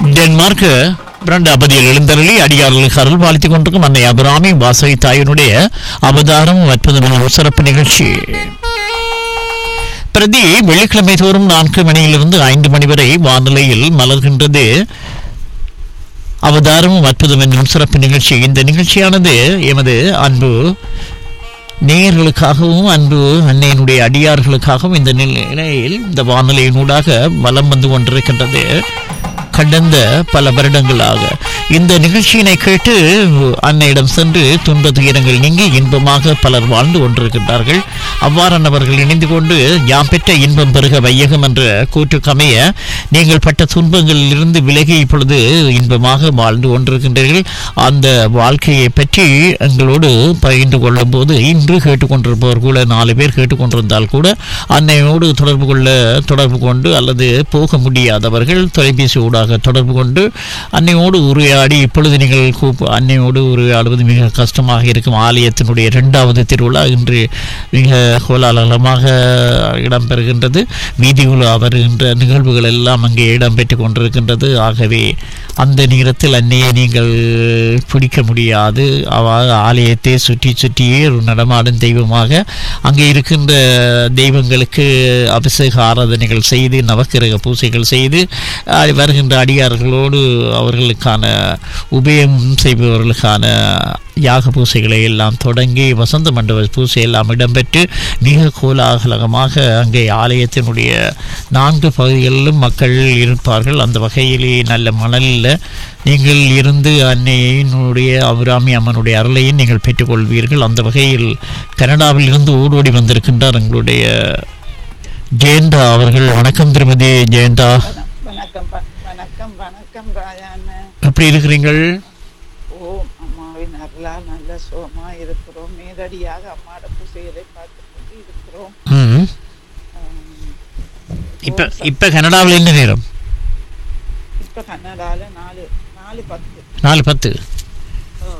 Denmark பிரண்ட அப்பதியில் எழுந்தருளி அடியார்களுக்கு அருள் பாலித்துக் கொண்டிருக்கும் அன்னை அபிராமி வாசகி தாயினுடைய அவதாரம் அற்புதமான சிறப்பு நிகழ்ச்சி பிரதி வெள்ளிக்கிழமை தோறும் நான்கு மணியிலிருந்து ஐந்து மணி வரை வானிலையில் மலர்கின்றது அவதாரம் அற்புதம் என்னும் சிறப்பு நிகழ்ச்சி இந்த நிகழ்ச்சியானது எமது அன்பு நேயர்களுக்காகவும் அன்பு அன்னையினுடைய அடியார்களுக்காகவும் இந்த நிலையில் இந்த வானொலியினூடாக வலம் வந்து கொண்டிருக்கின்றது கடந்த பல வருடங்களாக இந்த நிகழ்ச்சியினை கேட்டு அன்னையிடம் சென்று துன்ப துயரங்கள் நீங்கி இன்பமாக பலர் வாழ்ந்து கொண்டிருக்கின்றார்கள் அவ்வாறானவர்கள் இணைந்து கொண்டு யாம் பெற்ற இன்பம் பெருக வையகம் என்ற கூற்றுக்கமைய நீங்கள் பட்ட துன்பங்களில் இருந்து விலகி இப்பொழுது இன்பமாக வாழ்ந்து கொண்டிருக்கின்றீர்கள் அந்த வாழ்க்கையை பற்றி எங்களோடு பகிர்ந்து கொள்ளும் போது இன்று கேட்டுக்கொண்டிருப்பவர் கூட நாலு பேர் கேட்டுக்கொண்டிருந்தால் கூட அன்னையோடு தொடர்பு கொள்ள தொடர்பு கொண்டு அல்லது போக முடியாதவர்கள் தொலைபேசி ஊடாக தொடர்பு கொண்டு அன்னையோடு உரையாடி இப்பொழுது நீங்கள் கூப்பு அன்னையோடு உரையாடுவது மிக கஷ்டமாக இருக்கும் ஆலயத்தினுடைய இரண்டாவது திருவிழா இன்று மிக கோலாகலமாக இடம்பெறுகின்றது வீதி உலா வருகின்ற நிகழ்வுகள் எல்லாம் அங்கே இடம்பெற்று கொண்டிருக்கின்றது ஆகவே அந்த நேரத்தில் அன்னையை நீங்கள் பிடிக்க முடியாது அவ ஆலயத்தை சுற்றி சுற்றியே ஒரு நடமாடும் தெய்வமாக அங்கே இருக்கின்ற தெய்வங்களுக்கு அபிஷேக ஆராதனைகள் செய்து நவக்கிரக பூசைகள் செய்து அஹ், வருகின்ற அடியார்களோடு அவர்களுக்கான உபயம் செய்பவர்களுக்கான யாக பூசைகளை எல்லாம் தொடங்கி வசந்த மண்டப பூசை எல்லாம் இடம்பெற்று மிக கோலாகலமாக அங்கே ஆலயத்தினுடைய நான்கு பகுதிகளிலும் மக்கள் இருப்பார்கள் அந்த வகையிலே நல்ல மணலில் நீங்கள் இருந்து அன்னையினுடைய அபிராமி அம்மனுடைய அருளையும் நீங்கள் பெற்றுக்கொள்வீர்கள் அந்த வகையில் கனடாவில் இருந்து ஓடோடி வந்திருக்கின்றார் எங்களுடைய ஜெயந்தா அவர்கள் வணக்கம் திருமதி ஜெயந்தா வணக்கம் ப- வணக்கம் வணக்கம் ராயாண்ண எப்படி இருக்கிறீங்கள் ஓம் அம்மாவின் அருளால் நல்ல சுகமா இருக்கிறோம் நேரடியாக அம்மாவோட பூசைகளை பார்த்து கொண்டு இருக்கிறோம் ம் ஆம், இப்போ இப்போ கனடாவில் என்ன நேரம் இப்ப கன்னடால நாலு நாலு பத்து நாலு பத்து ஓ,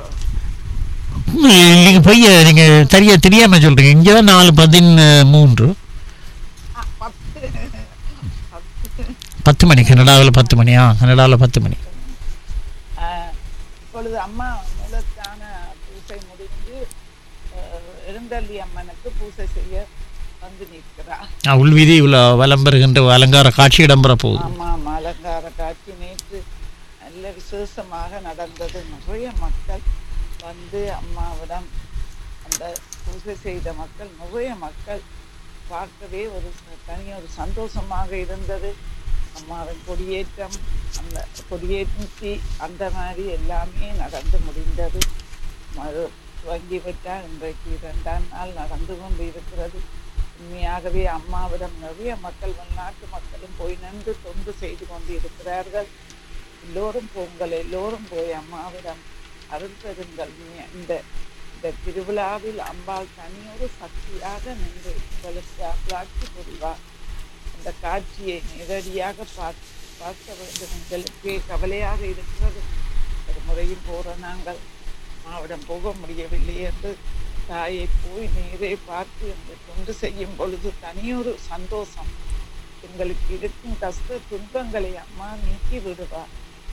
நீங்கள் பொய்ய நீங்கள் சரியா தெரியாமல் சொல்கிறீங்க இங்கே தான் நாலு பதிமூன்று ஆ, பத்து பத்து பத்து மணி கனடாவில் பத்து மணியா கனடாவில் பத்து மணி ஆ, இப்பொழுது அம்மா மூலத்தான பூசை முடிந்து அஹ், எழுந்தள்ளி அம்மனுக்கு பூசை செய்ய வந்து நிற்கிறார் ஆ, உள்வீதி இவ்வளோ வலம் பெறுகின்ற அலங்கார காட்சி இடம்பெற போகுது ஆமாம் அலங்கார காட்சி நேற்று நல்ல விசேஷமாக நடந்தது நிறைய மக்கள் வந்து அம்மாவிடம் அந்த பூஜை செய்த மக்கள் நிறைய மக்கள் பார்க்கவே ஒரு ச- தனி ஒரு சந்தோஷமாக இருந்தது அம்மாவின் கொடியேற்றம் அந்த கொடியேற்றி அந்த மாதிரி எல்லாமே நடந்து முடிந்தது மறு துவங்கி விட்டால் இன்றைக்கு இரண்டாம் நாள் நடந்து கொண்டு இருக்கிறது உண்மையாகவே அம்மாவிடம் நிறைய மக்கள் வெளிநாட்டு மக்களும் போய் நின்று தொண்டு செய்து கொண்டு இருக்கிறார்கள் எல்லோரும் போங்கள் எல்லோரும் போய் அம்மாவிடம் அருள் பெறுங்கள் நீ- இந்த இந்த திருவிழாவில் அம்பாள் தனியொரு சக்தியாக நின்று உங்களுக்கு அருளாட்சி புரிவார் அந்த காட்சியை நேரடியாக பார்த்து பார்க்க வேண்டும் எங்களுக்கே கவலையாக இருக்கிறது ஒரு முறையும் போற நாங்கள் அம்மாவிடம் போக முடியவில்லை என்று தாயை போய் நேரே பார்த்து அந்த தொண்டு செய்யும் பொழுது தனியொரு சந்தோஷம் எங்களுக்கு இருக்கும் கஷ்ட துன்பங்களை அம்மா நீக்கி விடுவார்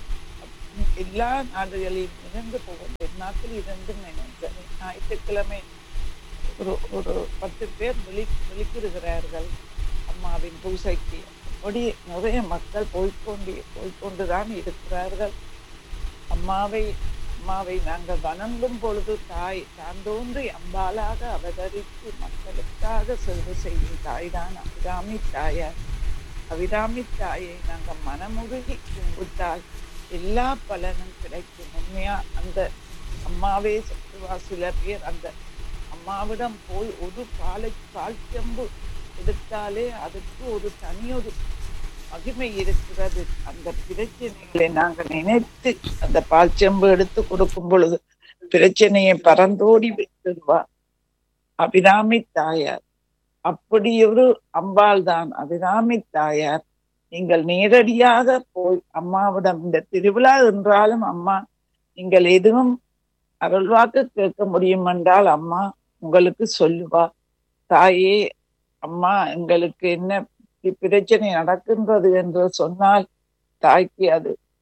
எல்லா நாடுகளிலும் இருந்து போகும் நாட்டில் இருந்து நினைத்தேன் ஞாயிற்றுக்கிழமை ஒரு ஒரு பத்து பேர் விழி விழிக்கிருக்கிறார்கள் அம்மாவின் பூசைக்கு அப்படி நிறைய மக்கள் போய்க்கொண்டு போய்க்கொண்டுதான் இருக்கிறார்கள் அம்மாவை அம்மாவை நாங்கள் வணங்கும் பொழுது தாய் தான் தோன்றி அம்பாளாக அவதரித்து மக்களுக்காக சேவை செய்யும் தாய்தான் அபிராமி தாயார் அபிராமி தாயை நாங்கள் மனமுருகி கும்பிட்டால் எல்லா பலனும் கிடைக்கும் உண்மையா அந்த அம்மாவே சொல்லுவா சில பேர் அந்த அம்மாவிடம் போய் ஒரு பாலை பால் செம்பு எடுத்தாலே அதுக்கு ஒரு தனியொரு மகிமை இருக்கிறது அந்த பிரச்சனைகளை நாங்கள் நினைத்து அந்த பால் செம்பு எடுத்து கொடுக்கும் பொழுது பிரச்சனையை பறந்தோடி விட்டுடுவா அபிராமி தாயார் அப்படி ஒரு அம்பாள் தான் அபிராமி தாயார் நீங்கள் நேரடியாக போய் அம்மாவிடம் இந்த திருவிழா என்றாலும் அம்மா நீங்கள் எதுவும் அருள்வாக்கு கேட்க முடியும் என்றால் அம்மா உங்களுக்கு சொல்லுவா தாயே அம்மா எங்களுக்கு என்ன இப்படி பிரச்சனை நடக்கின்றது என்று சொன்னால் தாய்க்கு அது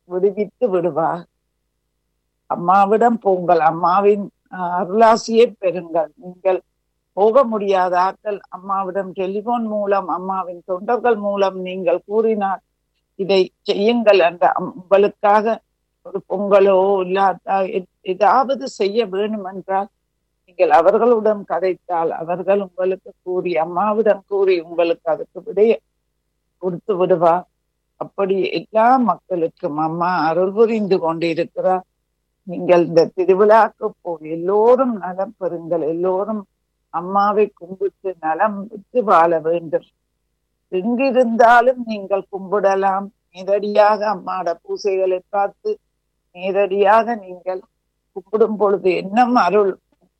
விடுவித்து விடுவார் அம்மாவிடம் போங்கள் அம்மாவின் ஆஹ், அருளாசியை பெறுங்கள் நீங்கள் போக முடியாத ஆட்கள் அம்மாவிடம் டெலிபோன் மூலம் அம்மாவின் தொண்டர்கள் மூலம் நீங்கள் கூறினால் இதை செய்யுங்கள் என்ற அம்- உங்களுக்காக ஒரு பொங்கலோ இல்லாட்டா எ- ஏதாவது செய்ய வேணும் என்றால் நீங்கள் அவர்களுடன் கதைத்தால் அவர்கள் உங்களுக்கு கூறி அம்மாவிடம் கூறி உங்களுக்கு அதுக்கு விடைய கொடுத்து விடுவார் அப்படி எல்லா மக்களுக்கும் அம்மா அருள் புரிந்து கொண்டிருக்கிறார் நீங்கள் இந்த திருவிழாக்கு போய் எல்லோரும் நலம் பெறுங்கள் எல்லோரும் அம்மாவை கும்பிட்டு நலம் விட்டு வாழ வேண்டும் எங்கிருந்தாலும் நீங்கள் கும்பிடலாம் நேரடியாக அம்மாட பூசைகளை பார்த்து நேரடியாக நீங்கள் கும்பிடும் பொழுது என்னம் அருள்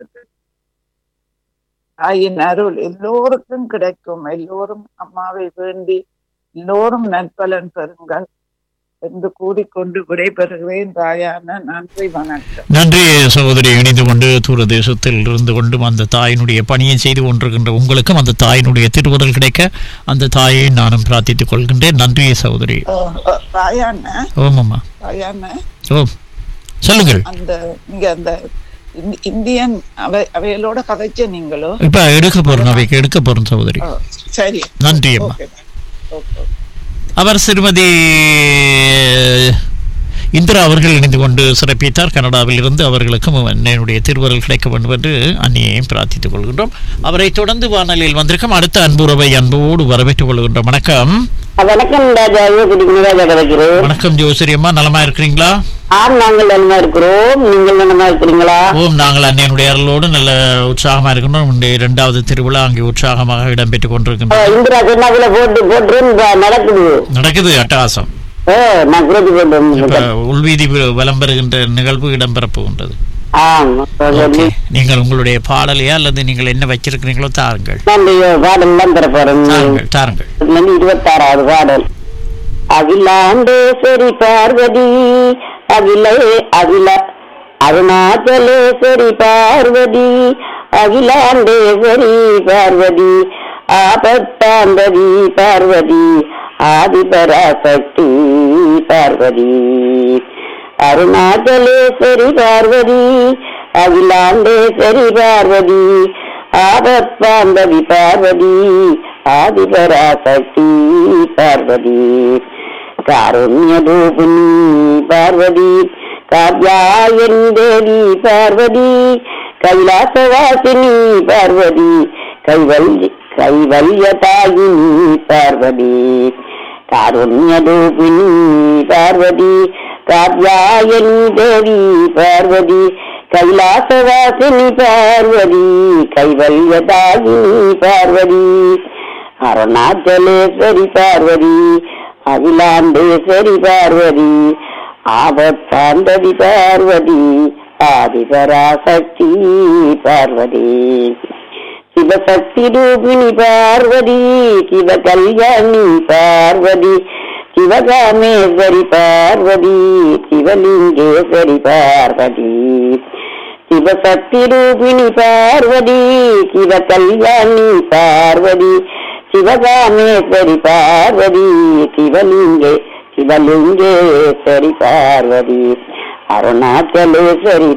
தாயின் அருள் எல்லோருக்கும் கிடைக்கும் எல்லோரும் அம்மாவை வேண்டி எல்லோரும் நற்பலன் பெறுங்கள் என்று கூறிக்கொண்டு விடைபெறுகிறேன் தாயான நன்றி வணக்கம் நன்றி சகோதரி இணைந்து கொண்டு தூர தேசத்தில் இருந்து கொண்டும் அந்த தாயினுடைய பணியை செய்து கொண்டிருக்கின்ற உங்களுக்கும் அந்த தாயினுடைய திருவுதல் கிடைக்க அந்த தாயை நானும் பிரார்த்தித்துக் கொள்கின்றேன் நன்றி சகோதரி அஹ் அஹ் தாயான ஓமம்மா தாயான ஓம் சொல்லுங்கள் அந்த நீங்க அந்த இந்தி- இந்தியன் அவை அவைகளோட கதைச்ச நீங்களோ இப்ப எடுக்க போறோம் அவைக்கு எடுக்க போறோம் சகோதரி அஹ் சரி நன்றி அம்மா ஓகே ஓகே அவர் திருமதி இந்திரா அவர்கள் இணைந்து கொண்டு சிறப்பித்தார் கனடாவில் இருந்து அவர்களுக்கும் என்னுடைய திருவருள் கிடைக்க வேண்டும் என்று அன்னியையும் பிரார்த்தித்துக் கொள்கின்றோம் அவரை தொடர்ந்து வானொலியில் வந்திருக்கும் அடுத்த அன்புறவை அன்போடு வரவேற்றுக் கொள்கின்றோம் வணக்கம் வணக்கம் ராஜா யோகி ராஜா கிடைக்கிறோம் வணக்கம் ஜோசிரி அம்மா நலமா இருக்கிறீங்களா ஆம் நாங்கள் நலமா இருக்கிறோம் நீங்கள் நலமா இருக்கிறீங்களா ஓம் நாங்கள் அன்னையனுடைய அருளோடு நல்ல உற்சாகமா இருக்கின்றோம் இன்றைய இரண்டாவது திருவிழா அங்கே உற்சாகமாக இடம்பெற்றுக் கொண்டிருக்கின்றோம் அஹ் இந்திரா சொன்னாக்குள்ள போட்டு போட்டு இப்ப நடக்குது நடக்குது அட்டகாசம் ஓ நான் குறைச்சி இப்ப போட்டேன் உள்வீதி விளம்பரம் பெறுகின்ற நிகழ்வு இடம்பெறப் போகின்றது ஆம் ஓகே. நீங்கள் உங்களுடைய பாடலையா அல்லது நீங்கள் என்ன வச்சிருக்கிறீங்களோ தாருங்கள் நன்றி பாடல் தான் தர போறேன் தாருங்கள் தாருங்கள் நன்றி இருபத்தாறாவது பாடல் அகிலாண்டேஸ்வரி பார்வதி அகிலே அகில அருணாச்சலேஸ்வரி பார்வதி அகிலாண்டேஸ்வரி பார்வதி ஆபத்தாம்பதி பார்வதி ஆதிபராசக்தி பார்வதி அருணாச்சலேஸ்வரி பார்வதி அகிலாண்டேஸ்வரி பார்வதி ஆபத்பாம்பதி பார்வதி ஆதிபராசக்தி பார்வதி காருண்யரூபிணி பார்வதி காத்யாயனி தேவி பார்வதி கைலாசவாசினி பார்வதி கைவல்ய கைவல்யதாயினி பார்வதி காருண்யரூபிணி பார்வதி காத்யாயனி தேவி பார்வதி கைலாசவாசினி பார்வதி கைவல்யதாயினி பார்வதி அருணாச்சலேஸ்வரி பார்வதி அகிலாண்டேஸ்வரி பார்வதி ஆபத்தாண்டதி பார்வதி ஆதிபராசக்தி பார்வதி சிவசக்தி ரூபிணி பார்வதி சிவ கல்யாணி பார்வதி சிவகாமேஸ்வரி பார்வதி சிவலிங்கேஸ்வரி பார்வதி சிவசக்தி ரூபிணி பார்வதி சிவ கல்யாணி பார்வதி சிவகாமேஸ்வரி பார்வதி சிவலிங்கே சிவலிங்கேஸ்வரி பார்வதி அருணாச்சலேஸ்வரி